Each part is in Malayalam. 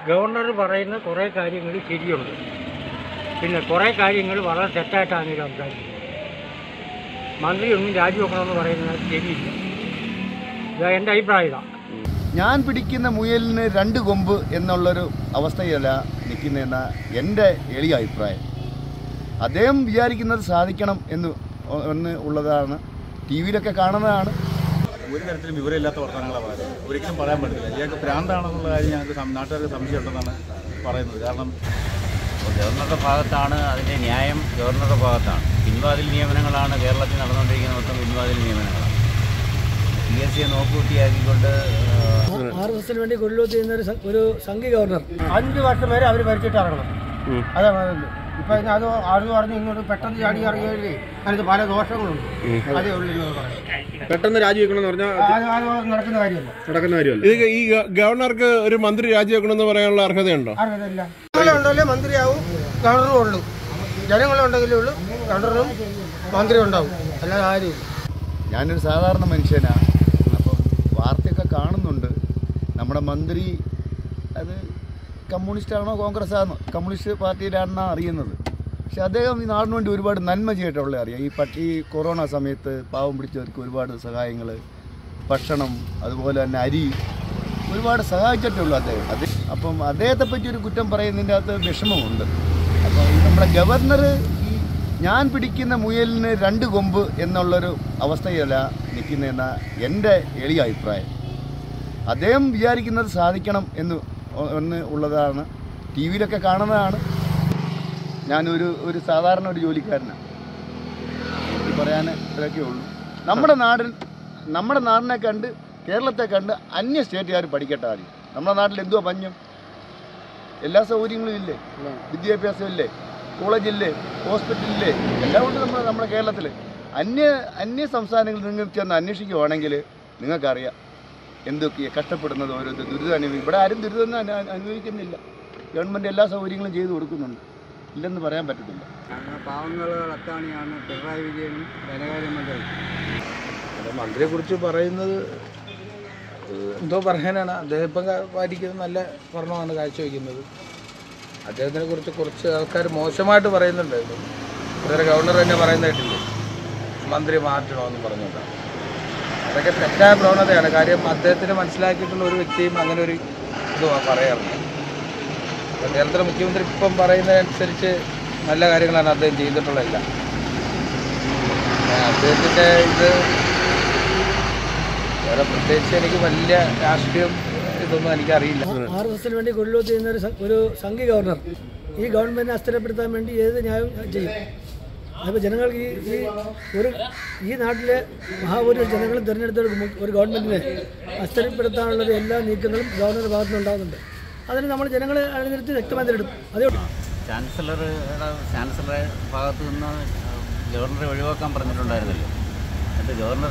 ഗവർണർ പറയുന്ന കുറേ കാര്യങ്ങൾ ശരിയുണ്ട് പിന്നെ കുറേ കാര്യങ്ങൾ വളരെ തെറ്റായിട്ടാണ് ഈ സംസാരിക്കുന്നത് മന്ത്രി ഒന്നും രാജിവെക്കണമെന്ന് പറയുന്നത് ശരിയില്ല ഇതാ എൻ്റെ അഭിപ്രായം ഇതാ ഞാൻ പിടിക്കുന്ന മുയലിന് രണ്ട് കൊമ്പ് എന്നുള്ളൊരു അവസ്ഥയല്ല നിൽക്കുന്നതെന്ന എൻ്റെ എളിയ അഭിപ്രായം അദ്ദേഹം വിചാരിക്കുന്നത് സാധിക്കണം എന്ന് എന്ന് ഉള്ളതാണ് ടി വിയിലൊക്കെ കാണുന്നതാണ് ഒരു തരത്തിലും വിവരമില്ലാത്ത വർത്തമാനങ്ങളാണ് പറയുന്നത് ഒരിക്കലും പറയാൻ പറ്റില്ല ഇയാൾക്ക് ഭ്രാന്താണെന്നുള്ള കാര്യം ഞങ്ങൾക്ക് സം- നാട്ടുകാർക്ക് സംശയമുണ്ടെന്നാണ് പറയുന്നത് കാരണം ഗവർണറുടെ ഭാഗത്താണ് അതിൻ്റെ ന്യായം ഗവർണറുടെ ഭാഗത്താണ് പിൻവാതിൽ നിയമനങ്ങളാണ് കേരളത്തിൽ നടന്നുകൊണ്ടിരിക്കുന്ന മൊത്തം പിൻവാതിൽ നിയമനങ്ങളാണ് പി എസ് സിയെ നോക്കുകുത്തിയാക്കിക്കൊണ്ട് ആർ എസ് എസിന് വേണ്ടി കൊല്ലൂത്ത് ചെയ്യുന്ന ഒരു സം- ഒരു സംഘി ഗവർണർ അഞ്ച് വർഷം വരെ അവർ ഭരിച്ചിട്ട് ഇറങ്ങണം അതാണ് അതിൻ്റെ ഇപ്പം ഇനി അത് അത് പറഞ്ഞ് ഇങ്ങോട്ട് പെട്ടെന്ന് ചാടി ഇറങ്ങിയല്ലേ അതിന് പല ദോഷങ്ങളുണ്ട് അതേ ഉള്ളൂ എന്ന് പറയാം പെട്ടെന്ന് രാജിവെക്കണമെന്ന് പറഞ്ഞാൽ അത് അത് നടക്കുന്ന കാര്യമല്ല നടക്കുന്ന കാര്യമല്ല ഇത് ഈ ഗ- ഗവർണർക്ക് ഒരു മന്ത്രി രാജിവെക്കണമെന്ന് പറയാനുള്ള അർഹതയുണ്ടോ അറിയത്തില്ല ജനങ്ങളുണ്ടല്ലേ മന്ത്രിയാവും ഗവർണറും ഉള്ളൂ ജനങ്ങളുണ്ടെങ്കിലേ ഉള്ളൂ ഗവർണറും മന്ത്രി ഉണ്ടാവും അല്ലാതെ ആരും ഞാനൊരു സാധാരണ മനുഷ്യനാണ് അപ്പം വാർത്തയൊക്കെ കാണുന്നുണ്ട് നമ്മുടെ മന്ത്രി അത് കമ്മ്യൂണിസ്റ്റ് ആണോ കോൺഗ്രസ് ആണോ കമ്മ്യൂണിസ്റ്റ് പാർട്ടിയിലാണെന്നാണ് അറിയുന്നത് പക്ഷെ അദ്ദേഹം ഈ നാടിന് വേണ്ടി ഒരുപാട് നന്മ ചെയ്തിട്ടുള്ള അറിയാം ഈ പട്ടി ഈ കൊറോണ സമയത്ത് പാവം പിടിച്ചവർക്ക് ഒരുപാട് സഹായങ്ങൾ ഭക്ഷണം അതുപോലെ തന്നെ അരി ഒരുപാട് സഹായിച്ചിട്ടുള്ളൂ അദ്ദേഹം അത് അപ്പം അദ്ദേഹത്തെ പറ്റി ഒരു കുറ്റം പറയുന്നതിൻ്റെ അകത്ത് വിഷമമുണ്ട് അപ്പോൾ ഈ നമ്മുടെ ഗവർണർ ഈ ഞാൻ പിടിക്കുന്ന മുയലിന് രണ്ട് കൊമ്പ് എന്നുള്ളൊരു അവസ്ഥയല്ല നിൽക്കുന്നതെന്ന എൻ്റെ എളിയ അഭിപ്രായം അദ്ദേഹം വിചാരിക്കുന്നത് സാധിക്കണം എന്ന് എന്ന് ഉള്ളതാണ് ടി വിയിലൊക്കെ കാണുന്നതാണ് ഞാനൊരു ഒരു സാധാരണ ഒരു ജോലിക്കാരനാണ് എനിക്ക് പറയാൻ ഇത്രയൊക്കെ ഉള്ളൂ നമ്മുടെ നാടിൽ നമ്മുടെ നാടിനെ കണ്ട് കേരളത്തെ കണ്ട് അന്യ സ്റ്റേറ്റുകാർ പഠിക്കട്ടെ ആദ്യം നമ്മുടെ നാട്ടിൽ എന്തുവാ പഞ്ഞം എല്ലാ സൗകര്യങ്ങളും ഇല്ലേ വിദ്യാഭ്യാസം ഇല്ലേ കോളേജില്ലേ ഹോസ്പിറ്റലില്ലേ എല്ലാം ഉണ്ട് നമ്മുടെ നമ്മുടെ കേരളത്തിൽ അന്യ അന്യ സംസ്ഥാനങ്ങളിൽ നിങ്ങൾ ചെന്ന് അന്വേഷിക്കുവാണെങ്കിൽ നിങ്ങൾക്കറിയാം എന്തൊക്കെയാണ് കഷ്ടപ്പെടുന്നത് ഓരോരുത്തർ ദുരിതം അനുഭവിക്കും ഇവിടെ ആരും ദുരിതമൊന്നും അനു- അനുഭവിക്കുന്നില്ല ഗവൺമെൻറ് എല്ലാ സൗകര്യങ്ങളും ചെയ്തു കൊടുക്കുന്നുണ്ട് ഇല്ലെന്ന് പറയാൻ പറ്റത്തില്ല പാവങ്ങളുടെ അത്താണിയാണ് പിണറായി വിജയനും ധനകാര്യമന്ത്രി മന്ത്രിയെ കുറിച്ച് പറയുന്നത് ഏഹ്, എന്തോ പറയാനാണ് അദ്ദേഹം ഇപ്പം കാ- പാലിക്കുന്നത് നല്ല ഭരണമാണ് കാഴ്ചവെക്കുന്നത് അദ്ദേഹത്തിനെ കുറിച്ച് കുറച്ച് ആൾക്കാർ മോശമായിട്ട് പറയുന്നുണ്ടായിരുന്നു ഇതുവരെ ഗവർണർ തന്നെ പറയുന്നതായിട്ടില്ലേ മന്ത്രി മാറ്റണമെന്ന് പറഞ്ഞുകൊണ്ടാണ് അതൊക്കെ തെറ്റായ പ്രവണതയാണ് കാര്യം അദ്ദേഹത്തിന് മനസ്സിലാക്കിയിട്ടുള്ള ഒരു വ്യക്തിയും അങ്ങനെ ഒരു ഇത് പറയാറില്ല അപ്പോൾ കേരളത്തിലെ മുഖ്യമന്ത്രി ഇപ്പം പറയുന്നതനുസരിച്ച് നല്ല കാര്യങ്ങളാണ് അദ്ദേഹം ചെയ്തിട്ടുള്ളതല്ല അദ്ദേഹത്തിൻ്റെ ഇത് വേറെ പ്രത്യേകിച്ച് എനിക്ക് വലിയ രാഷ്ട്രീയം ഇതൊന്നും എനിക്കറിയില്ല ആർ എസ് എസിന് വേണ്ടി കൊല്ലൂത്ത് ചെയ്യുന്ന ഒരു സം- ഒരു സംഘി ഗവർണർ ഈ ഗവൺമെന്റിനെ അസ്ഥിരപ്പെടുത്താൻ വേണ്ടി ഏത് ന്യായവും ചെയ്യും അതിപ്പോൾ ജനങ്ങൾക്ക് ഈ ഈ ഒരു ഈ നാട്ടിലെ മഹാഭൂരിപക്ഷം ജനങ്ങൾ തിരഞ്ഞെടുത്ത ഒരു മു- ഒരു ഗവൺമെന്റിനെ അസ്ഥിരപ്പെടുത്താനുള്ള എല്ലാ നീക്കങ്ങളും ഗവർണറുടെ ഭാഗത്തുനിന്ന് ഉണ്ടാകുന്നുണ്ട് അതിന് നമ്മൾ ജനങ്ങളെ അണിനിരത്തി വ്യക്തമായി തിരഞ്ഞെടുക്കും അതേ ഉള്ളൂ. ചാൻസലറുടെ ചാൻസലറുടെ ഭാഗത്ത് നിന്ന് ഗവർണറെ ഒഴിവാക്കാൻ പറഞ്ഞിട്ടുണ്ടായിരുന്നല്ലോ എന്നിട്ട് ഗവർണർ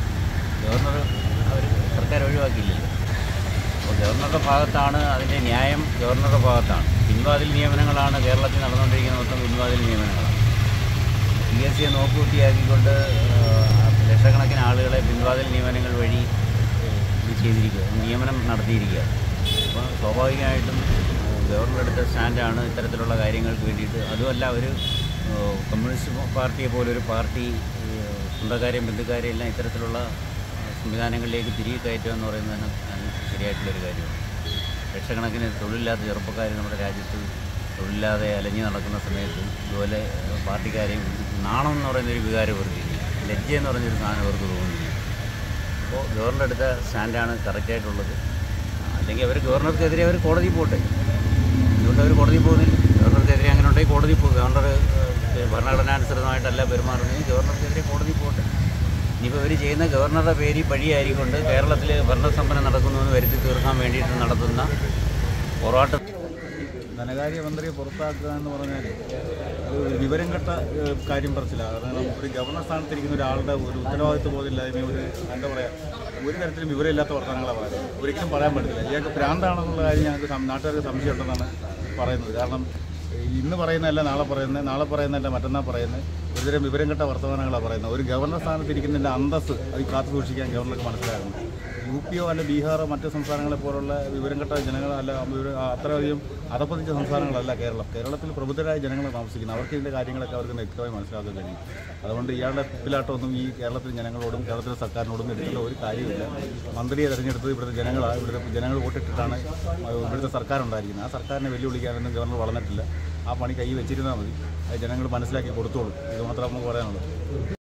ഗവർണർ അവർ സർക്കാർ ഒഴിവാക്കിയില്ലല്ലോ അപ്പോൾ ഗവർണറുടെ ഭാഗത്താണ് അതിൻ്റെ ന്യായം ഗവർണറുടെ ഭാഗത്താണ് പിൻവാതിൽ നിയമനങ്ങളാണ് കേരളത്തിൽ നടന്നുകൊണ്ടിരിക്കുന്ന മൊത്തം പിൻവാതിൽ നിയമനങ്ങളാണ് പി എസ് സിയെ നോക്കുകുത്തിയാക്കിക്കൊണ്ട് ആ, ലക്ഷക്കണക്കിന് ആളുകളെ പിൻവാതിൽ നിയമനങ്ങൾ വഴി ഏഹ്, ഇത് ചെയ്തിരിക്കുക നിയമനം നടത്തിയിരിക്കുക അപ്പോൾ സ്വാഭാവികമായിട്ടും ഏഹ്, ഗവർണർ എടുത്ത സ്റ്റാൻഡാണ് ഇത്തരത്തിലുള്ള കാര്യങ്ങൾക്ക് വേണ്ടിയിട്ട് അതുമല്ല ഒരു ഏഹ്, കമ്മ്യൂണിസ്റ്റ് പാർട്ടിയെ പോലെ ഒരു പാർട്ടി ഏഹ്, സ്വന്തക്കാരെയും ബന്ധുക്കാരെയും എല്ലാം ഇത്തരത്തിലുള്ള ഏഹ്, സംവിധാനങ്ങളിലേക്ക് തിരികെ കയറ്റുക എന്ന് പറയുന്നത് തന്നെ ശരിയായിട്ടുള്ളൊരു കാര്യമാണ് ലക്ഷക്കണക്കിന് തൊഴിലില്ലാത്ത ചെറുപ്പക്കാർ നമ്മുടെ രാജ്യത്ത് തൊഴിലില്ലാതെ അലഞ്ഞു നടക്കുന്ന സമയത്ത് ഇതുപോലെ ഏഹ്, പാർട്ടിക്കാരെയും നാണം എന്ന് പറയുന്നൊരു വികാരം ഇവർക്കില്ല ലജ്ജ എന്ന് പറഞ്ഞൊരു സാധനം അവർക്ക് തോന്നുന്നില്ല അപ്പോൾ ഗവർണർ എടുത്ത സ്റ്റാൻഡാണ് കറക്റ്റായിട്ടുള്ളത് അല്ലെങ്കിൽ അവർ ഗവർണർക്കെതിരെ അവർ കോടതി പോട്ടെ എന്തുകൊണ്ട് അവർ കോടതി പോകുന്നില്ല ഗവർണർക്കെതിരെ അങ്ങനെ ഉണ്ടെങ്കിൽ കോടതി പോകും ഗവർണർ ഏഹ്, ഭരണഘടനാനുസൃതമായിട്ടല്ല പെരുമാറുന്നത് ഗവർണർക്കെതിരെ കോടതി പോട്ടെ ഇനിയിപ്പോൾ ഇവർ ചെയ്യുന്ന ഗവർണറുടെ പേര് പഴിയായിരിക്കൊണ്ട് കേരളത്തിൽ ഭരണസമ്പന്നം നടക്കുന്നുവെന്ന് വരുത്തി തീർക്കാൻ വേണ്ടിയിട്ട് നടത്തുന്ന പോരാട്ടം ധനകാര്യമന്ത്രിയെ പുറത്താക്കുക എന്ന് പറഞ്ഞാൽ അത് വിവരം കെട്ട ഏഹ്, കാര്യം പറച്ചിലാണ് കാരണം ഒരു ഗവർണർ സ്ഥാനത്തിരിക്കുന്ന ഒരാളുടെ ഒരു ഉത്തരവാദിത്വ ബോധമില്ലായ്മ ഒരു എന്താ പറയുക ഒരു തരത്തിലും വിവരമില്ലാത്ത വർത്തമാനങ്ങളാണ് പറയുന്നത് ഒരിക്കലും പറയാൻ പറ്റില്ല ഇയാൾക്ക് ഭ്രാന്താണെന്നുള്ള കാര്യം ഞങ്ങൾക്ക് സം- നാട്ടുകാർക്ക് സംശയമുണ്ടെന്നാണ് പറയുന്നത് കാരണം ഇന്ന് പറയുന്നതല്ല നാളെ പറയുന്നത് നാളെ പറയുന്നതല്ല മറ്റന്നാൾ പറയുന്നത് ഒരുതരം വിവരം കെട്ട വർത്തമാനങ്ങളാണ് പറയുന്നത് ഒരു ഗവർണർ സ്ഥാനത്തിരിക്കുന്നതിൻ്റെ അന്തസ്സ് അത് കാത്തു സൂക്ഷിക്കാൻ ഗവർണർക്ക് മനസ്സിലാകുന്നു യു പിയോ അല്ല ബീഹാറോ മറ്റ് സംസ്ഥാനങ്ങളെ പോലുള്ള വിവരം കെട്ട ജനങ്ങൾ അല്ല വിവര- അത്രയധികം അധപ്പതിച്ച സംസ്ഥാനങ്ങളല്ല കേരളം കേരളത്തിൽ പ്രബുദ്ധരായ ജനങ്ങൾ താമസിക്കുന്നത് അവർക്ക് ഇതിൻ്റെ കാര്യങ്ങളൊക്കെ അവർക്ക് വ്യക്തമായി മനസ്സിലാക്കാൻ കഴിയും അതുകൊണ്ട് ഇയാളുടെ പിപ്പിലാട്ടമൊന്നും ഈ കേരളത്തിലെ ജനങ്ങളോടും കേരളത്തിലെ സർക്കാരിനോടും എടുക്കേണ്ട ഒരു കാര്യമില്ല മന്ത്രിയെ തിരഞ്ഞെടുത്തത് ഇവിടുത്തെ ജനങ്ങളാണ് ഇവിടുത്തെ ജനങ്ങൾ വോട്ടിട്ടിട്ടാണ് ഇവിടുത്തെ സർക്കാർ ഉണ്ടായിരിക്കുന്നത് ആ സർക്കാരിനെ വെല്ലുവിളിക്കാനൊന്നും ഗവർണർ വളർന്നിട്ടില്ല ആ പണി കൈ വെച്ചിരുന്നാൽ മതി അത് ജനങ്ങൾ മനസ്സിലാക്കി കൊടുത്തോളും ഇത് മാത്രമേ നമുക്ക് പറയാനുള്ളൂ